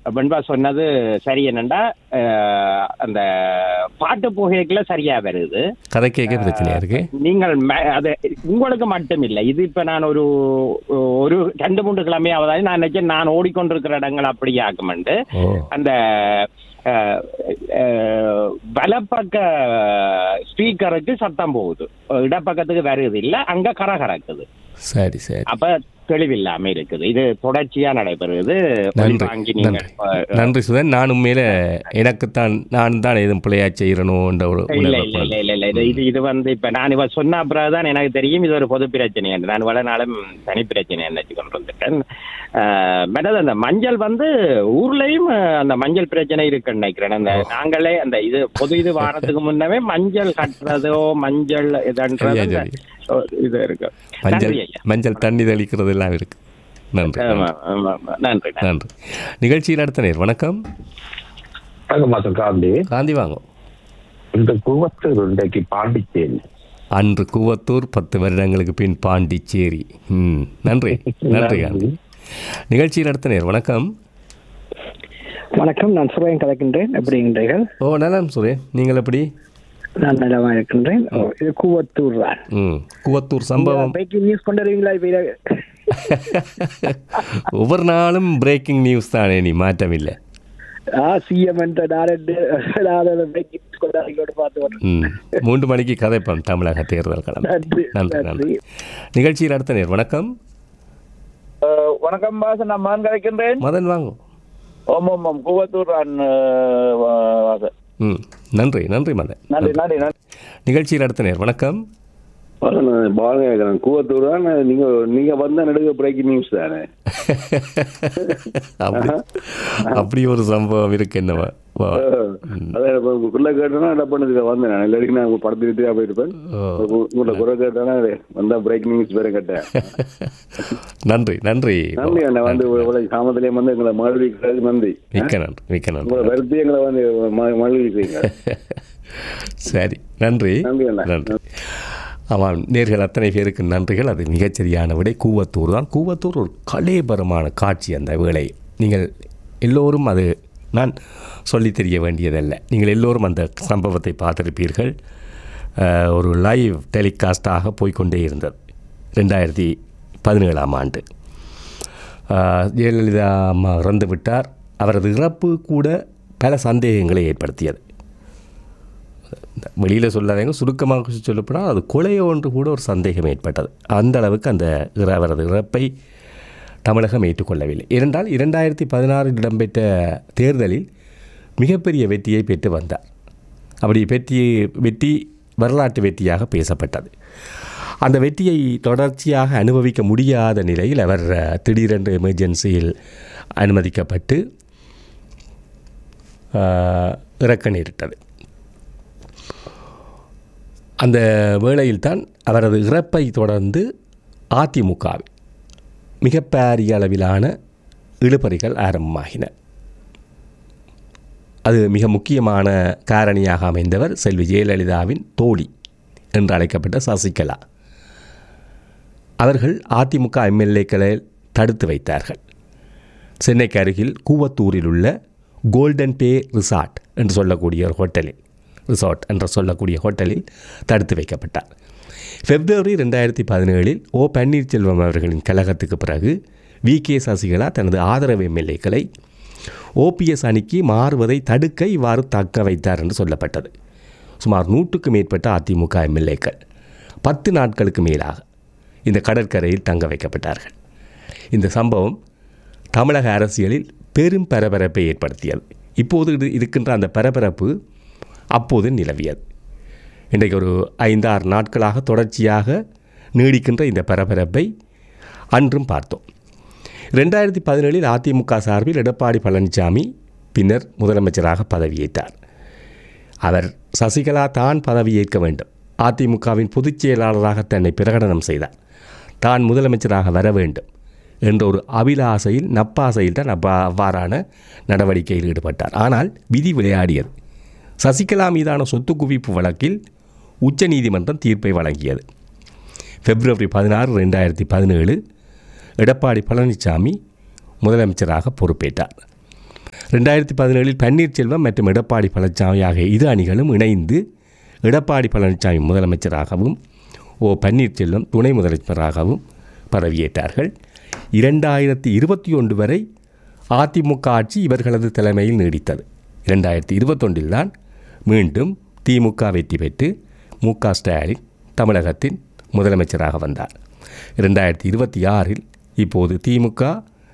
வெண்பா சொன்னது சரி என்னண்டா அஹ், அந்த பாட்டு புகைக்குள்ள சரியா வருது கதை கேட்க பிரச்சனையா இருக்கு நீங்கள் ம- அது உங்களுக்கு மட்டும் இல்லை இது இப்ப நான் ஒரு ஒரு ரெண்டு மூன்று கிழமையாவதாவது நான் நினைச்சேன் நான் ஓடிக்கொண்டிருக்கிற இடங்கள் அப்படி ஆக்குமெண்டு ஓ அந்த அஹ், அஹ், வலப்பக்க ஸ்பீக்கருக்கு சத்தம் போகுது இடப்பக்கத்துக்கு வருது இல்ல அங்க கர கறக்குது சரி சரி அப்ப தெளிவில்லாம இருக்குது இது தொடர்ச்சியா நடைபெறுது நன்றி வாங்கி நீங்க நன்றி நன்றி சுதன் நான் உண்மையில எனக்குத்தான் நான் தான் எதுவும் பிள்ளையா செய்யணும்ன்ற ஒரு இல்ல உணர்வு இல்ல இல்ல இல்ல இல்ல இது இது இது வந்து இப்ப நான் இவ சொன்ன அப்புறம் தான் எனக்கு தெரியும் இது ஒரு பொது பிரச்சனை என்று நான் வள நாளும் தனி பிரச்சனை நினைச்சு கொண்டு வந்துட்டேன் ஆஹ் மற்றது அந்த மஞ்சள் வந்து ஊர்லயும் ஆஹ், அந்த மஞ்சள் பிரச்சனை இருக்குன்னு நினைக்கிறேன் அந்த நாங்களே அந்த இது பொது இது வாரத்துக்கு முன்னவே மஞ்சள் கட்டுறதோ மஞ்சள் இதன்றது சரியா, அந்த, சரி. ஓ, இது இருக்கு மஞ்சள் நன்றி ஐயா மஞ்சள் தண்ணி தெளிக்கிறது எல்லாம் இருக்கு நன்றி ஆமா, ஆமா, ஆமா. நன்றி நன்றி. நன்றி நிகழ்ச்சியில் அடுத்த நேர் வணக்கம் வணக்கம் மாதம் காந்தி காந்தி வாங்க இந்த கூவத்தூர் இன்றைக்கு பாண்டிச்சேரி அன்று கூவத்தூர் பத்து வருடங்களுக்கு பின் பாண்டிச்சேரி ம் நன்றி நன்றி காந்தி நிகழ்ச்சியில் அடுத்த நேர் வணக்கம் வணக்கம் நான் சுரேன் கலக்கின்றேன் எப்படி இருக்கின்றீர்கள் ஓ நலம் சுரேன் நீங்கள் எப்படி நான் நலமா இருக்கின்றேன் ஓ, இது கூவத்தூர் தான் ம் கூவத்தூர் சம்பவம் பிரேக்கிங் நியூஸ் கொண்டு வருவீங்களா இப்ப இதை? ஒவ்வொரு நாளும் பிரேக்கிங் நியூஸ் தானே நீ மாற்றம் இல்லை ஆ சிஎம் என்ற நாரண்டு பிரேக்கிங் நியூஸ் கொண்டு வரீங்களோடு பார்த்து வரேன். ம் மூன்று மணிக்கு கதைப்போம் தமிழக தேர்தல் களம் நன்றி நன்றி நன்றி நன்றி நிகழ்ச்சியில் அடுத்த நேர் வணக்கம் அஹ் வணக்கம் பாஸ் நான் மான் கலைக்கின்றேன் மதன் வாங்க ஓம் ஓம் ஓம் கூவத்தூர் நான் வாச ம் நன்றி நன்றி மதன் நன்றி நன்றி நன்றி நிகழ்ச்சியில் அடுத்த நேர் வணக்கம் பாருங்க கேட்குறேன் கூவத்தூர் தான் நீங்க நீங்க வந்த நடுக பிரேக்கிங் நியூஸ் தானே அப்படி அப்படி ஒரு சம்பவம் இருக்கு என்னவா வா. அதான் இப்போ உங்களுக்குள்ள கேட்டோன்னா என்ன பண்ணதுக்கு வந்தேன் நான் இல்லாட்டி நான் உங்க படத்துக்கிட்டே போயிருப்பேன் ஓ. உங்களை குறை கேட்டோன்னா வந்தா பிரேக்கிங் நியூஸ் பேரை கேட்டேன் நன்றி நன்றி நன்றி அண்ணா வந்து இவ்வளவு சாமத்திலேயே வந்து எங்களை மகிழ்விக்கிறது நன்றி மிக்க நன்றி மிக்க நன்றி உங்களை வருத்தி எங்களை வந்து ம- மகிழ்விக்கிறீங்க சரி நன்றி நன்றி அண்ணா. நன்றி ஆமாம் நேர்கள் அத்தனை பேருக்கு நன்றிகள் அது மிகச்சரியான விடை கூவத்தூர் தான் கூவத்தூர் ஒரு கலேபரமான காட்சி அந்த வேளை நீங்கள் எல்லோரும் அது நான் சொல்லித் தெரிய வேண்டியதல்ல நீங்கள் எல்லோரும் அந்த சம்பவத்தை பார்த்திருப்பீர்கள் அஹ், ஒரு லைவ் டெலிகாஸ்டாக போய்க்கொண்டே இருந்தது ரெண்டாயிரத்தி பதினேழாம் ஆண்டு அஹ், ஜெயலலிதா அம்மா இறந்து விட்டார் அவரது இறப்பு கூட பல சந்தேகங்களை ஏற்படுத்தியது வெளியில் சொல்லாதவங்க சுருக்கமாக சொல்லப்போனால் அது கொலையோ ஒன்று கூட ஒரு சந்தேகம் ஏற்பட்டது அந்த அளவுக்கு அந்த இற- அவரது இறப்பை தமிழகம் ஏற்றுக்கொள்ளவில்லை இரண்டால் இரண்டாயிரத்தி பதினாறில் இடம்பெற்ற தேர்தலில் மிகப்பெரிய வெற்றியை பெற்று வந்தார் அப்படி வெற்றி வெற்றி வரலாற்று வெற்றியாக பேசப்பட்டது அந்த வெற்றியை தொடர்ச்சியாக அனுபவிக்க முடியாத நிலையில் அவர் அஹ், திடீரென்று எமர்ஜென்சியில் அனுமதிக்கப்பட்டு அஹ், இறக்க நேரிட்டது அந்த வேளையில்தான் அவரது இறப்பை தொடர்ந்து அதிமுகவில் மிகப்பெரிய அளவிலான இழுபறிகள் ஆரம்பமாகின அது மிக முக்கியமான காரணியாக அமைந்தவர் செல்வி ஜெயலலிதாவின் தோழி என்று அழைக்கப்பட்ட சசிகலா அவர்கள் அதிமுக எம்எல்ஏக்களை தடுத்து வைத்தார்கள் சென்னைக்கு அருகில் கூவத்தூரில் உள்ள கோல்டன் பே ரிசார்ட் என்று சொல்லக்கூடிய ஒரு ஹோட்டலில் ரிசார்ட் என்று சொல்லக்கூடிய ஹோட்டலில் தடுத்து வைக்கப்பட்டார் பிப்ரவரி ரெண்டாயிரத்தி பதினேழில் ஓ பன்னீர்செல்வம் அவர்களின் கழகத்துக்கு பிறகு வி கே சசிகலா தனது ஆதரவு எம்எல்ஏக்களை ஓபிஎஸ் அணிக்கு மாறுவதை தடுக்க இவ்வாறு தக்க வைத்தார் என்று சொல்லப்பட்டது சுமார் நூற்றுக்கு மேற்பட்ட அதிமுக எம்எல்ஏக்கள் பத்து நாட்களுக்கு மேலாக இந்த கடற்கரையில் தங்க வைக்கப்பட்டார்கள் இந்த சம்பவம் தமிழக அரசியலில் பெரும் பரபரப்பை ஏற்படுத்தியது இப்போது இது- இருக்கின்ற அந்த பரபரப்பு அப்போது நிலவியது இன்றைக்கு ஒரு ஐந்து ஆறு நாட்களாக தொடர்ச்சியாக நீடிக்கின்ற இந்த பரபரப்பை அன்றும் பார்த்தோம் ரெண்டாயிரத்தி பதினேழில் அதிமுக சார்பில் எடப்பாடி பழனிசாமி பின்னர் முதலமைச்சராக பதவியேற்றார் அவர் சசிகலா தான் பதவியேற்க வேண்டும் அதிமுகவின் பொதுச் செயலாளராக தன்னை பிரகடனம் செய்தார் தான் முதலமைச்சராக வர வேண்டும் என்ற ஒரு அபிலாசையில் நப்பாசையில் தான் அப்பா அவ்வாறான நடவடிக்கையில் ஈடுபட்டார் ஆனால் விதி விளையாடியது சசிகலா மீதான சொத்து குவிப்பு வழக்கில் உச்சநீதிமன்றம் தீர்ப்பை வழங்கியது பிப்ரவரி பதினாறு ரெண்டாயிரத்தி பதினேழு எடப்பாடி பழனிசாமி முதலமைச்சராக பொறுப்பேற்றார் ரெண்டாயிரத்தி பதினேழில் பன்னீர்செல்வம் மற்றும் எடப்பாடி பழனிசாமி ஆகிய இரு அணிகளும் இணைந்து எடப்பாடி பழனிசாமி முதலமைச்சராகவும் ஓ பன்னீர்செல்வம் துணை முதலமைச்சராகவும் பதவியேற்றார்கள் இரண்டாயிரத்தி இருபத்தி ஒன்று வரை அதிமுக ஆட்சி இவர்களது தலைமையில் நீடித்தது இரண்டாயிரத்தி இருபத்தொன்றில் தான் மீண்டும் திமுக வெற்றி பெற்று மு க ஸ்டாலின் தமிழகத்தின் முதலமைச்சராக வந்தார் இரண்டாயிரத்தி இருபத்தி ஆறில் இப்போது திமுக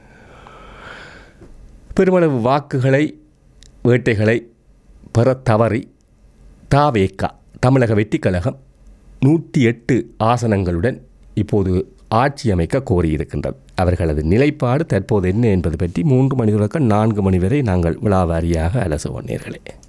பெருமளவு வாக்குகளை வேட்டைகளை பெற தவறி தாவேக்கா தமிழக வெற்றிக் கழகம் நூற்றி எட்டு ஆசனங்களுடன் இப்போது ஆட்சி அமைக்க கோரியிருக்கின்றது அவர்களது நிலைப்பாடு தற்போது என்ன என்பது பற்றி மூன்று மணி தொடக்கம் நான்கு மணி வரை நாங்கள் விழாவாரியாக அலசுவோம் நேர்களே